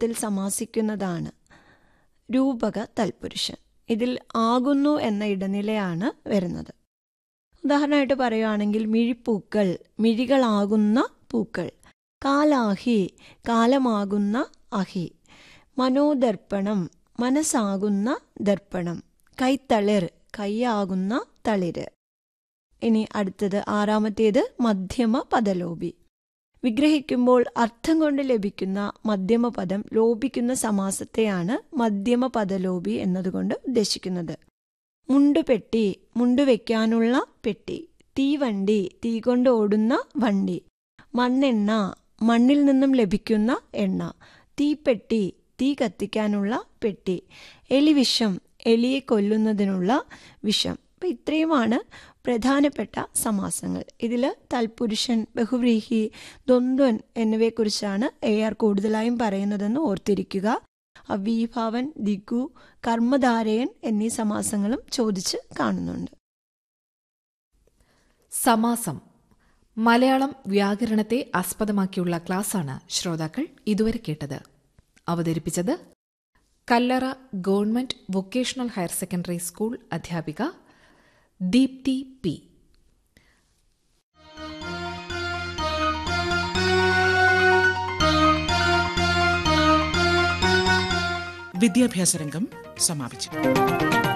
രൂപത്തിൽ സമാസിക്കുന്നതാണ് രൂപക തൽപുരുഷൻ ഇതിൽ ആകുന്നു എന്ന ഇടനിലയാണ് വരുന്നത് ഉദാഹരണമായിട്ട് പറയുകയാണെങ്കിൽ മിഴിപ്പൂക്കൾ മിഴികളാകുന്ന പൂക്കൾ കാലാഹി കാലമാകുന്ന അഹി മനോദർപ്പണം മനസ്സാകുന്ന ദർപ്പണം കൈത്തളിർ കൈയാകുന്ന തളിര് ഇനി അടുത്തത് ആറാമത്തേത് മധ്യമ പദലോപി വിഗ്രഹിക്കുമ്പോൾ അർത്ഥം കൊണ്ട് ലഭിക്കുന്ന മധ്യമ പദം ലോപിക്കുന്ന സമാസത്തെയാണ് മധ്യമ പദലോപി എന്നതുകൊണ്ട് ഉദ്ദേശിക്കുന്നത് മുണ്ടുപെട്ടി മുണ്ടുവെക്കാനുള്ള പെട്ടി തീവണ്ടി തീ കൊണ്ട് ഓടുന്ന വണ്ടി മണ്ണെണ്ണ മണ്ണിൽ നിന്നും ലഭിക്കുന്ന എണ്ണ തീപ്പെട്ടി തീ കത്തിക്കാനുള്ള പെട്ടി എലിവിഷം എലിയെ കൊല്ലുന്നതിനുള്ള വിഷം അപ്പം ഇത്രയുമാണ് പ്രധാനപ്പെട്ട സമാസങ്ങൾ ഇതിൽ തൽപുരുഷൻ ബഹുവ്രീഹി ദ്വന്ദ്വൻ എന്നിവയെക്കുറിച്ചാണ് എ ആർ കൂടുതലായും പറയുന്നതെന്ന് ഓർത്തിരിക്കുക അവീഭാവൻ ദിഗു കർമ്മധാരയൻ എന്നീ സമാസങ്ങളും ചോദിച്ച് കാണുന്നുണ്ട് സമാസം മലയാളം വ്യാകരണത്തെ ആസ്പദമാക്കിയുള്ള ക്ലാസ്സാണ് ശ്രോതാക്കൾ ഇതുവരെ കേട്ടത് അവതരിപ്പിച്ചത് Kallara government vocational higher secondary school അധ്യാപിക ദീപ്തി പി വിദ്യാഭ്യാസ രംഗം സമാപിച്ചു